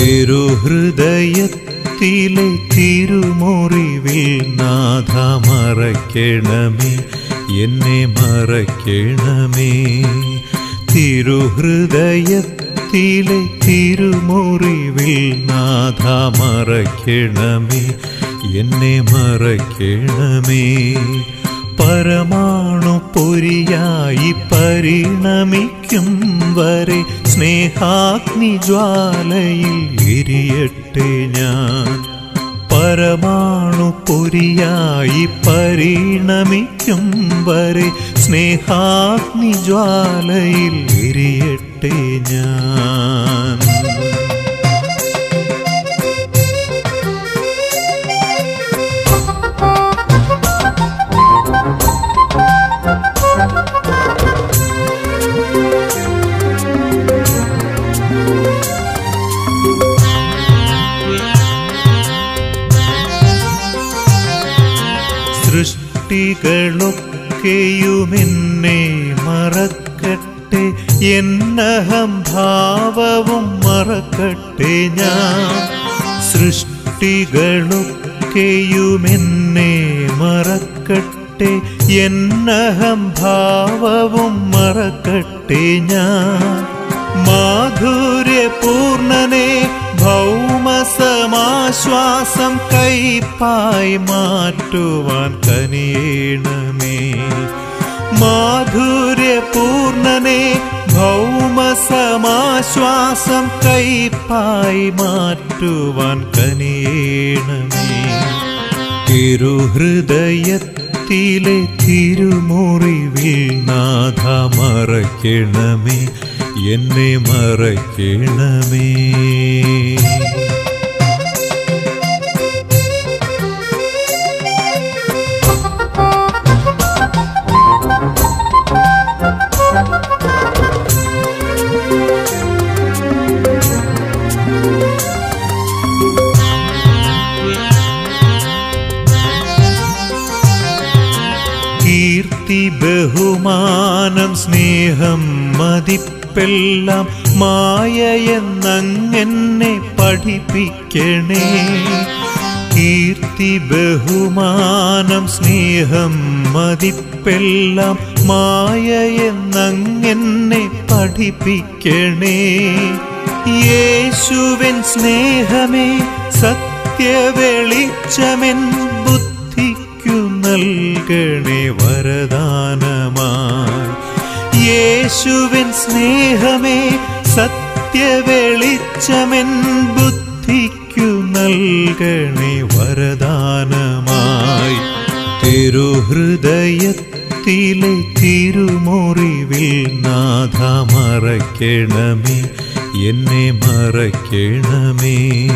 തിരുഹൃദയത്തിലെ തിരുമുറിവിൽ നാഥ മറയ്ക്കണമേ എന്നെ മറയ്ക്കണമേ തിരുഹൃദയത്തിലെ തിരുമുറിവിൽ നാഥ മറയ്ക്കണമേ എന്നെ മറയ്ക്കണമേ പരമാണു പൊരിയായി പരിണമിക്കും വരെ സ്നേഹാഗ്നി ജ്വാലയിൽ എരിയട്ടെ ഞാൻ പരമാണു പൊരിയായി പരിണമിക്കും വരെ സ്നേഹാഗ്നി ജ്വാലയിൽ എരിയട്ടെ ഞാൻ സൃഷ്ടികളൊക്കെയുമെന്നെ മറക്കട്ടെ എന്നഹം ഭാവവും മറക്കട്ടെ ഞാൻ സൃഷ്ടികളൊക്കെയുമെന്നെ മറക്കട്ടെ എന്നഹം ഭാവവും മറക്കട്ടെ ഞാൻ മാധുര്യപൂർണനെ ഭൗമസമാശ്വാസം കൈപ്പായി മാറ്റുവാൻ കനിയണമേ മാധുര്യപൂർണനെ ഭൗമസമാശ്വാസം കൈപ്പായി മാറ്റുവാൻ കനിയണമേ തിരുഹൃദയത്തിലെ തിരുമുറിവിൽ നാഥ മറയ്ക്കണമേ എന്നെ മറയ്ക്കണമേ കീർത്തി ബഹുമാനം സ്നേഹം മതിപ്പെല്ലാം മായയെന്നങ്ങനെ പഠിപ്പിക്കണേ കീർത്തി ബഹുമാനം സ്നേഹം മതിപ്പെല്ലാം മായയെന്നങ്ങനെ പഠിപ്പിക്കണേ യേശുവൻ സ്നേഹമേ സത്യവെളിച്ചമെൻ ബുദ്ധിക്കു നൽകണേ വരദാനമായി യേശുവിൻ സ്നേഹമേ സത്യവെളിച്ചമെൻ ബുദ്ധിക്കു നൽകണേ വരദാനമായി തിരുഹൃദയത്തിലെ തിരുമുറിവിൽ നാഥ മറയ്ക്കണമേ എന്നെ മറയ്ക്കണമേ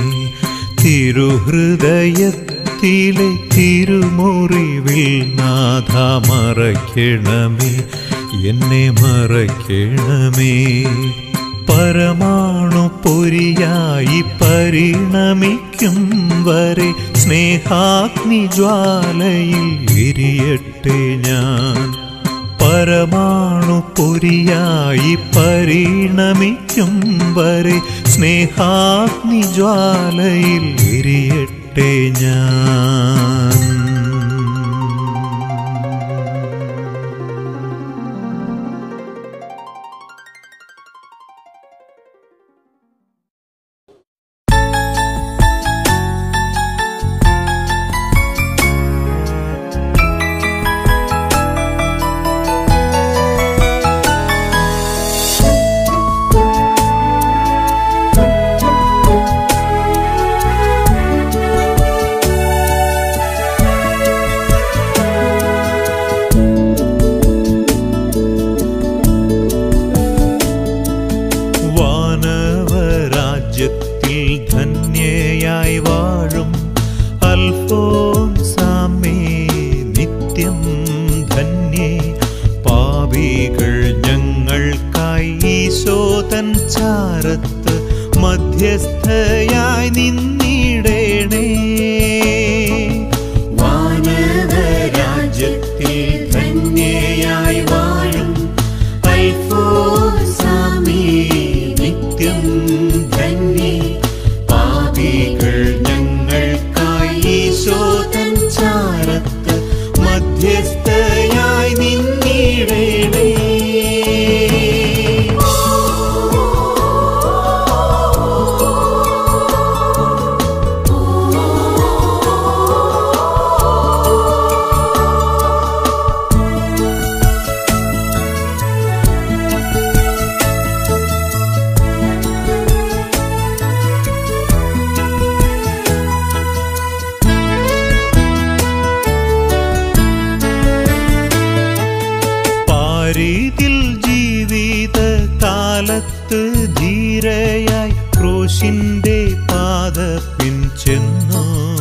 തിരുഹൃദയത്തിലെ തിരുമുറിവിൽ നാഥ മറയ്ക്കണമേ എന്നെ മറയ്ക്കണമേ പരമാണു പൊരിയായി പരിണമിക്കും വരെ സ്നേഹാഗ്നി ജ്വാലയിൽ എരിയട്ടെ ഞാൻ പരമാണു പൊരിയായി പരിണമിക്കും വരെ സ്നേഹാഗ്നി ജ്വാലയിൽ എരിയട്ടെ ഞാൻ വാനവരാജ്യത്തിൽ ധന്യയായി വാഴും അൽഫോൻസാമേ നിത്യം ധന്യേ പാപികൾ ഞങ്ങൾക്കായി ഈശോതൻ ചാരത്ത് മധ്യസ്ഥയായി നിന്നിടേണേ വാനവരാജ്യത്തിൽ ധന്യയായി വാഴും അൽഫോൻസാമേ നിത്യം ധന്യേ കാലത്ത് ധീരയായി ക്രൂശിന്റെ പാദപ്പിൻ ചെന്നു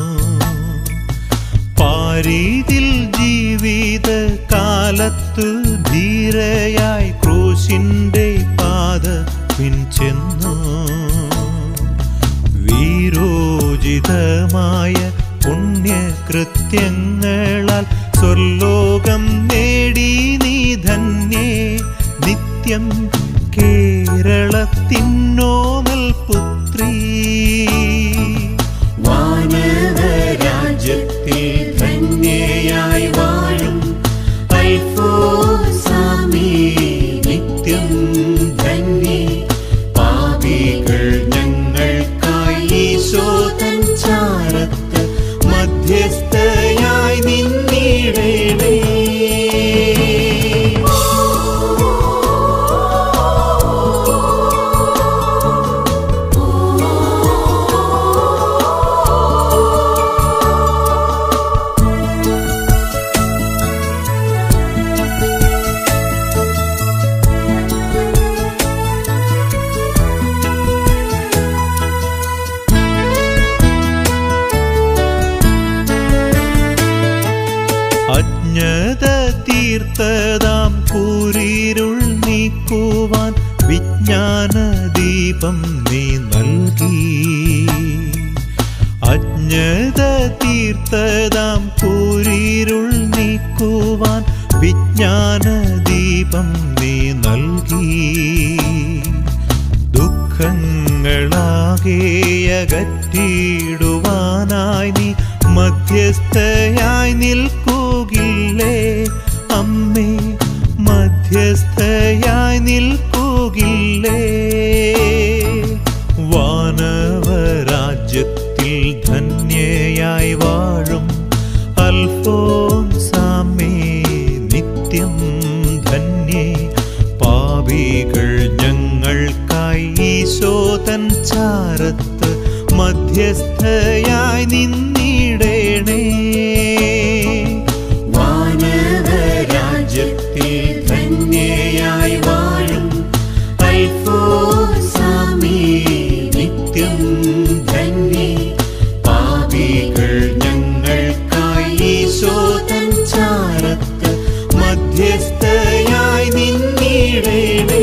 പാരീതിൽ ജീവിത കാലത്തു ധീരയായി ക്രൂശിന്റെ പാദപ്പിൻ ചെന്നു വീരോചിതമായ പുണ്യകൃത്യങ്ങളാൽ സ്വർലോകം നേടി നീ ധന്യേ നിത്യം കേരളത്തിന്നോമൽ പുത്രീ വാനവരാജ്യത്തിൽ ധന്യയായി വാഴും അൽഫോസാമി നിത്യം ധന്യേ പാപികൾ ഞങ്ങൾക്കായി ഈശോ തൻ ചാരത്ത് മധ്യസ്ഥയായി നിന്നിടണേ അജ്ഞത തീർത്തതാം കൂരിരുൾ നീക്കുവാൻ വിജ്ഞാന ദീപം നീ നൽകി അജ്ഞത തീർത്തതാം കൂരിരുൾ നീക്കുവാൻ വിജ്ഞാന ദീപം നീ നൽകി ദുഃഖങ്ങളാകെയകറ്റിടുവാനായി നീ മധ്യസ്ഥയായി നിൽക്കുകില്ലേ അമ്മേ മധ്യസ്ഥയായി നിൽക്കുകില്ലേ വാനവരാജ്യത്തിൽ ധന്യയായി വാഴും അൽഫോൻസാമേ നിത്യം ധന്യേ പാപികൾ ഞങ്ങൾക്കായി ഈശോ തൻ ചാരത്ത് മധ്യസ്ഥയായി നിന്നിടണേ വാനവരാജ്യത്തിൽ ധന്യയായി വാഴും അൽഫോസാമി നിത്യം ധന്യേ പാപികൾ ഞങ്ങൾക്കായി ഈശോ തൻ ചാരത്ത് മധ്യസ്ഥയായി നിന്നിടണേ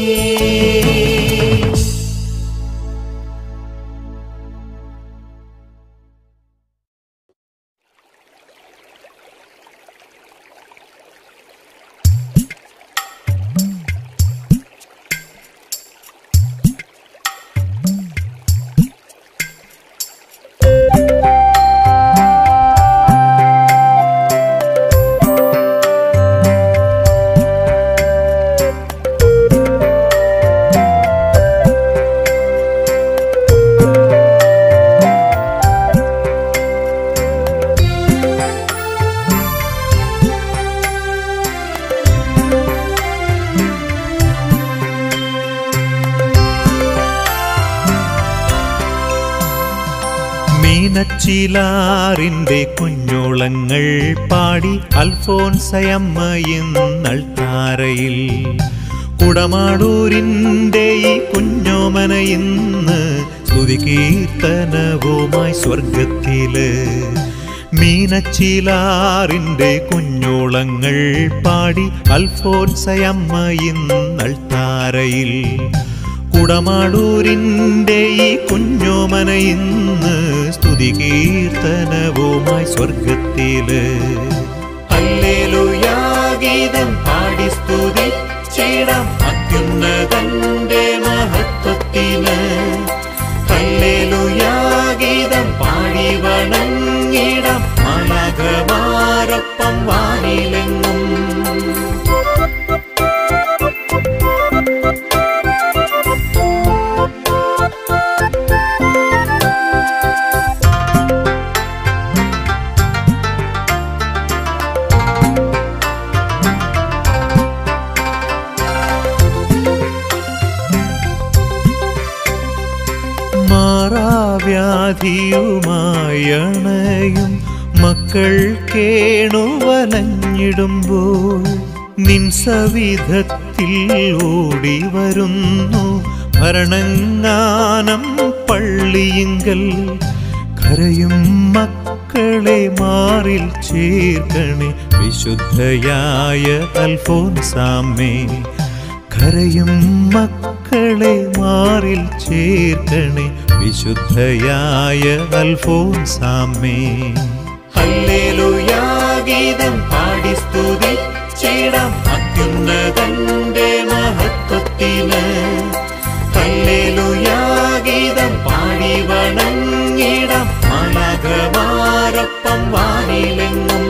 മീനച്ചിലാറിന്റെ കുഞ്ഞോളങ്ങൾ പാടി അൽഫോൻസയമ്മയെന്നൾ താരയിൽ കുടമാടൂരിൻ്റെ ഈ കുഞ്ഞോമന ഇന്ന് സ്തുതി കീർത്തനവുമായി സ്വർഗത്തില് മീനച്ചിലാറിന്റെ കുഞ്ഞോളങ്ങൾ പാടി അൽഫോൻസയമ്മയെന്നൾ താരയിൽ കുടമാടൂരിൻ്റെ ഈ കുഞ്ഞോമന ഇന്ന് സ്തുതി കീർത്തനവുമായി സ്വർഗത്തില് ഹല്ലേലൂയാഗീതം പാടി സ്തുതി ചെയ്യണം അത്യുന്നതന്റെ മഹത്വത്തിന് ഹല്ലേലൂയാഗീതം പാടി വണങ്ങിടം മലകമാരൊപ്പം വാനിലെങ്ങും മാറാവ്യാധിയുമായണയും മക്കൾ കേണുവലഞ്ഞിടുമ്പോൾ നിൻ സവിധത്തിൽ വീട്ടിൽ ഓടി വരുന്നു ഭരണങ്ങാനം പള്ളിയിങ്കൽ കരയും മക്കളെ മാറിൽ ചേർക്കണേ വിശുദ്ധയായ അൽഫോൻസാമേ കരയും മക്കളെ മാറിൽ ചേർക്കണേ വിശുദ്ധയായ അൽഫോൻസാമേ ഹല്ലേലൂയാ ഗീതം പാടി സ്തുതിച്ചിടാം അത്യുന്നതന്റെ മഹത്വത്തിന് ഹല്ലേലൂയാ ഗീതം പാടി വണങ്ങിടാം മാലാഖമാരൊപ്പം വാനിലെങ്ങും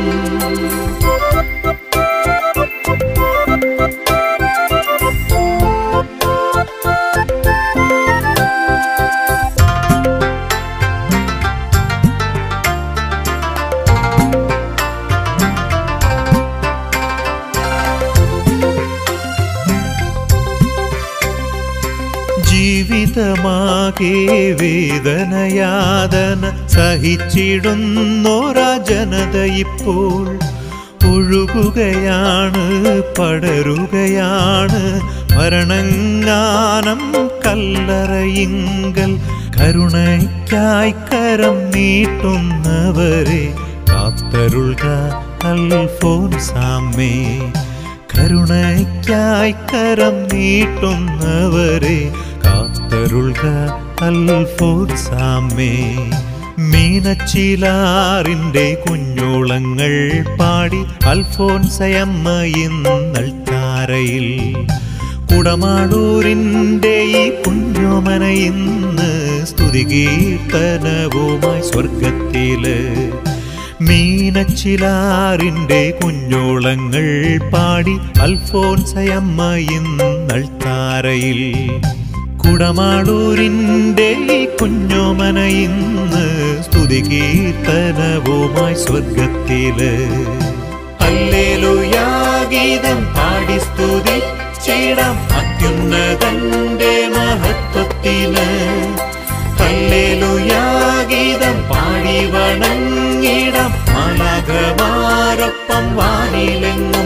ജീവിതമാകെ വേദനയാതന സഹിച്ചിടുന്നോരാ ജനത ഇപ്പോൾ ഒഴുകുകയാണ് പടരുകയാണ് മരണങ്ങാനം കല്ലറയിങ്കൽ കരുണയ്ക്കായി കരം നീട്ടുന്നവരെ കാത്തരുൾക അൽഫോൻസാമേ കരുണയ്ക്കായി കരം നീട്ടുന്നവരെ കാത്തരുൾക അൽഫോൻസാമേ മീനച്ചിലാറിന്റെ കുഞ്ഞോളങ്ങൾ പാടി അൽഫോൻസയമ്മ ഇന്നൾ താരയിൽ കുടമാടൂരിന്റെ ഈ കുഞ്ഞോമന ഇന്ന് സ്തുതികീർത്തനവുമായി സ്വർഗത്തില് മീനച്ചിലാറിന്റെ കുഞ്ഞോളങ്ങൾ പാടി അൽഫോൻസയമ്മ ഇന്നൾ താരയിൽ കുടമാടൂരിന്റെ ഈ കുഞ്ഞോമന ഇന്ന് സ്തുതികീർത്തനവുമായി സ്വർഗത്തില് ഹല്ലേലൂയാ ഗീതം പാടി സ്തുതിച്ചിടാം അത്യുന്നതന്റെ മഹത്വത്തിന് ഹല്ലേലൂയാ ഗീതം പാടി വണങ്ങിടാം മാലാഖമാരൊപ്പം വാനിലെങ്ങും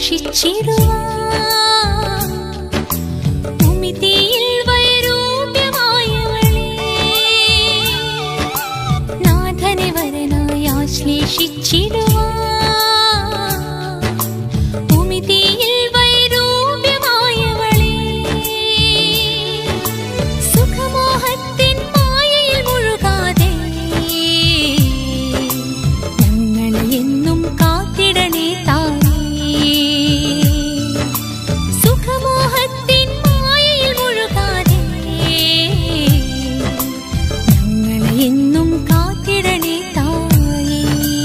ആശ്ലേഷിച്ചിടുവാൻ ഭൂമിതീയിൽ വൈരൂപ്യമായവളേ നാഥനെ വരനായി ആശ്ലേഷിച്ചിടുവാൻ ഭൂമിതീയിൽ വൈരൂപ്യമായവളേ സുഖമോഹത്തിൻ മായയിൽ മുഴുകാതെ ഞങ്ങളെ എന്നും കാത്തിടണേ താനേ സുഖമോഹത്തിൻ മായയിൽ മുഴുകാതെ ഞങ്ങളെ എന്നും കാത്തിടണേ തായേ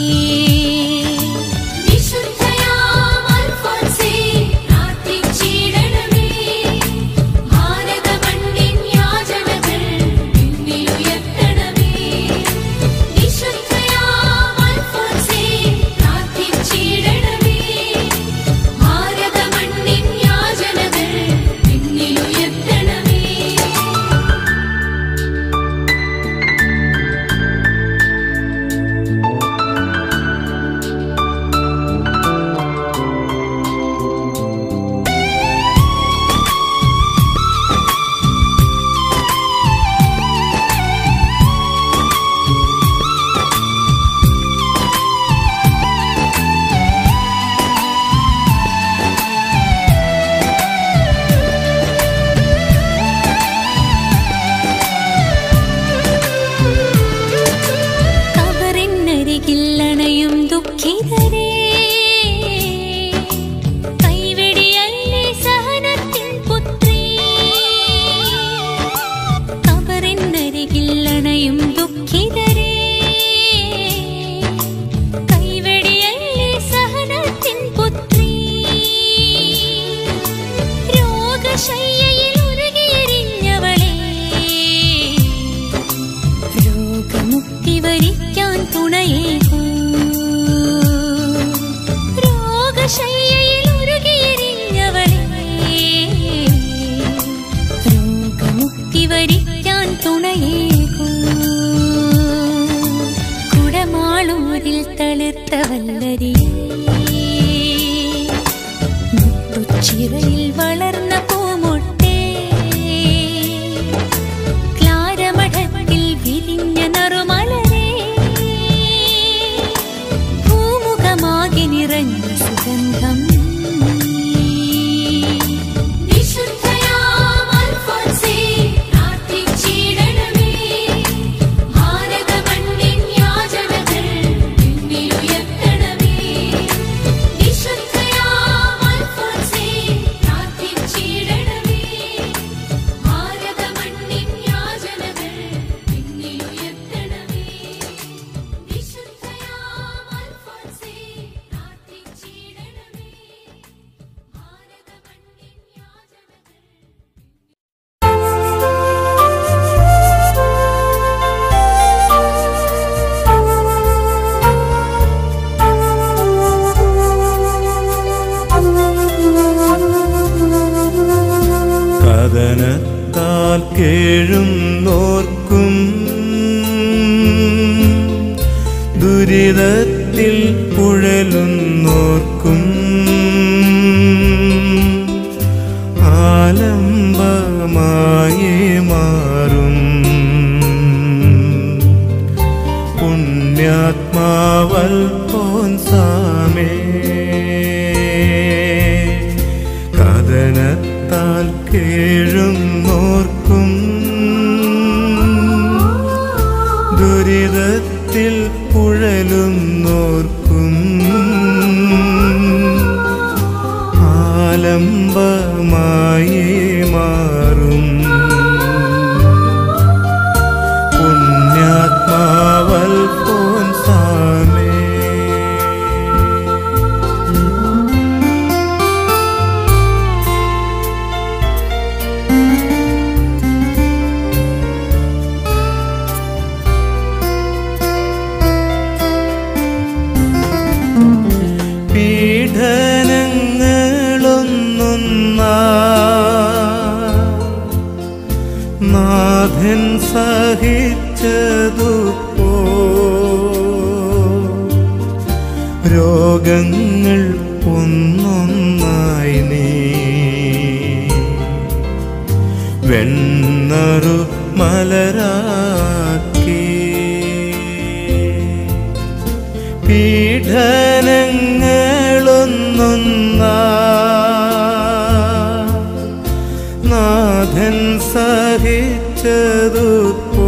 വിശുദ്ധയാം അൽഫോൻസേ പ്രാർത്ഥിച്ചിടണമേ ഭാരതമണ്ണിൻ യാചനകൾ പിന്നിലുയർത്തണമേ വിശുദ്ധയാം അൽഫോൻസേ പ്രാർത്ഥിച്ചിടണമേ ഭാരതമണ്ണിൻ യാചനകൾ പിന്നിലുയർത്തണമേ കബറിനരികിൽ അണയും ദുഃഖിതരേ കൈവെടിയല്ലേ സഹനത്തിൻ പുത്രീ കബറിനരികിൽ അണയും ദുഃഖിതരേ കൈവെടിയല്ലേ സഹനത്തിൻ പുത്രീ രോഗശയ്യയിൽ ഉരുകിയെരിഞ്ഞവളേ രോഗമുക്തി വരിക്കാൻ തുണയേകൂ രോഗശയ്യയിൽ ഉരുകിയെരിഞ്ഞവളേ രോഗമുക്തി വരിക്കാൻ തുണയേകൂ കുടമാളൂരിൽ തളിർത്ത വല്ലരിയേ മുത്തുച്ചിറയിൽ വളർന്ന പൂമൊട്ടേ ക്ലാരമഠത്തിൽ വിരിഞ്ഞ നറുമലരേ ഭൂമുഖമാകെ നിറഞ്ഞ സുഗന്ധം വിശുദ്ധയാം അൽഫോൻസേ പ്രാർത്ഥിച്ചിടണമേ ഭാരതമണ്ണിൻ യാചനകൾ പിന്നിലുയർത്തണമേ വിശുദ്ധയാം അൽഫോൻസേ പ്രാർത്ഥിച്ചിടണമേ ഭാരതമണ്ണിൻ യാചനകൾ പിന്നിലുയർത്തണമേ വിശുദ്ധയാം അൽഫോൻസേ പ്രാർത്ഥിച്ചിടണമേ ഭാരതമണ്ണിൻ യാചനകൾ കഥനത്താൽ കേഴും നോർക്കും ദുരിതത്തിൽ പുഴലുന്നോർക്കും ആലംബമായി മാറും പുണ്യാത്മാവൽ പോൻസാമേ കഥനത്താൽ കേഴും നോർക്കും ദുരിതത്തിൽ പുഴലും നോർക്കും ആലംബമായി മാറും പുണ്യാത്മാവൽ പോൻസാമേ പീഡനങ്ങളൊന്നൊന്നാ നാഥൻ സഹിച്ചതു പോ രോഗങ്ങൾ ഒന്നൊന്ന വെണ്ണറു മലരാക്കി പീഡനങ്ങളൊന്നൊന്ന നാഥൻ സഹിച്ചതു പോ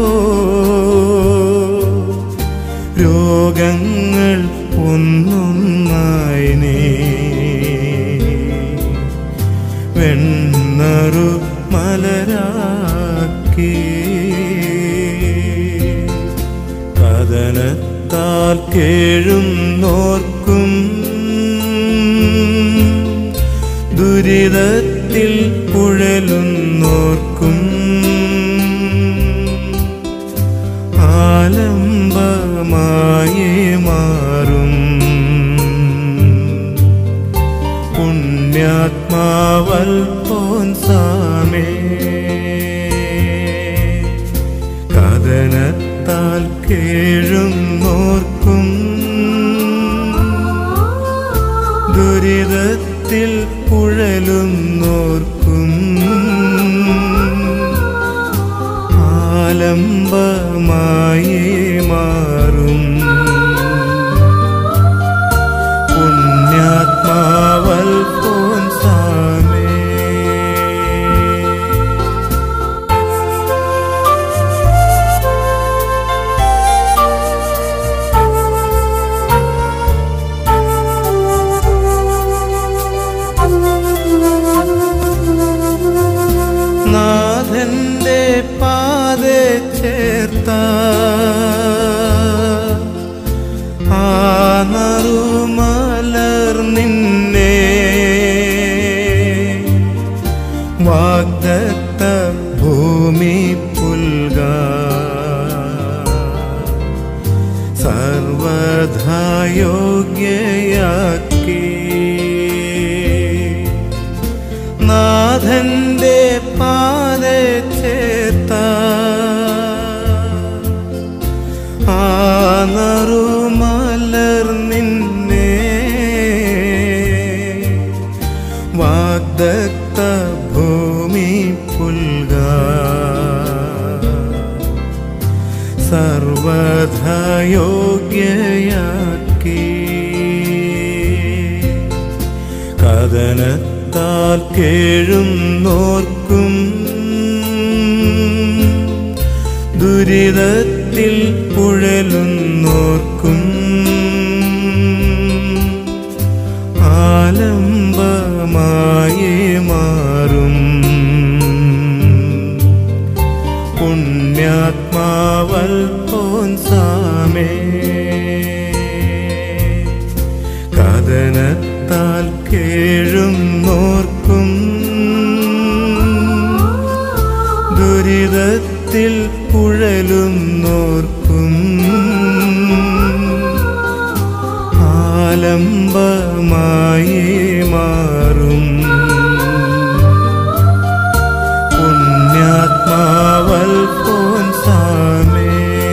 രോഗങ്ങൾ ഒന്നൊന്നായി നീ വെണ്ണറു മലരാക്കി കഥനത്താൽ കേഴുന്നോർക്കും ദുരിതത്തിൽ പുഴലുന്നോർക്കും ആലംബമായി മാറും പുണ്യാത്മാവൽ പോൻ സാമേ കഥനത്താൽ കേഴുന്നോർക്കും ദുരിതത്തിൽ പുഴലുന്നോർക്കും ആലംബമായി മാറും പുണ്യാത്മാവൽ പോൻ സാമേ നാഥന്റെ പാത ചേർത്ത ആ നറുമലർ നിന്നെ വാഗ്ദത്ത ഭൂമി പുൽക സർവധായോഗ്യയാക്കി നാഥന്റെ പാത ചേർത്ത ആ നറുമലർ നിന്നെ വാഗ്ദത്ത ഭൂമി പുൽക സർവധായോഗ്യയാക്കി കഥനത്താൽ കേഴുന്നോർക്കും ദുരിതത്തിൽ പുഴലുന്നോർക്കും ആലംബമായി മാറും പുണ്യാത്മാവൽ പോൻ സാമേ കഥനത്താൽ കേഴുന്നോർക്കും ദുരിതത്തിൽ പുഴലുന്നോർക്കും ആലംബമായി മാറും പുണ്യാത്മാവൽ പോൻ സാമേ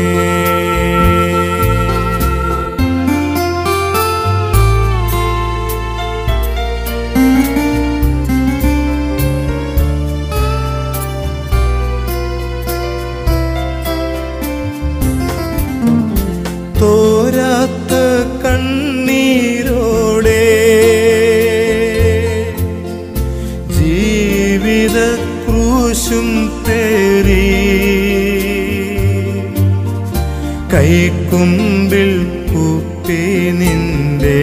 തോരാത്ത കണ്ണീരോടെ ജീവിത ക്രൂശും പേറി കൈക്കുമ്പിൽ കുപ്പി നിന്റെ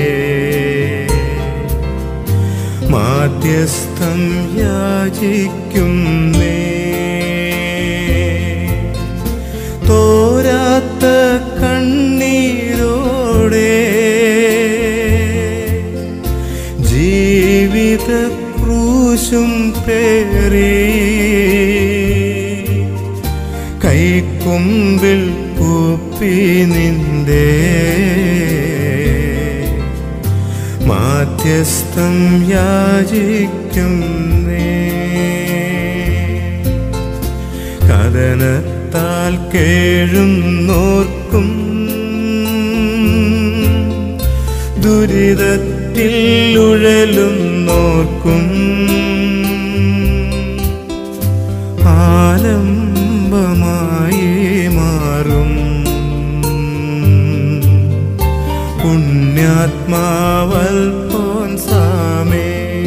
മാധ്യസ്ഥം യാചിക്കുന്നേ തോരാത്ത കണ്ണീരോടെ ജീവിത ക്രൂശും പേറി കൈക്കുമ്പിൽ കൂപ്പി നിന്റെ മാധ്യസ്ഥം യാചിക്കുന്നേ കഥനത്താൽ കേഴുന്നോർക്കും ദുരിതത്തിൽ ഉഴലുന്നോർക്കും അവലംബമായി മാറും പുണ്യാത്മാവൽ സാമേ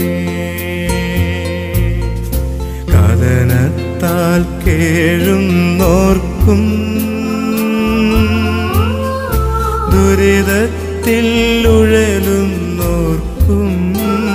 കഥനത്താൽ കേഴുന്നോർക്കും ദുരിതത്തിൽ ഉഴലുന്നോർക്കും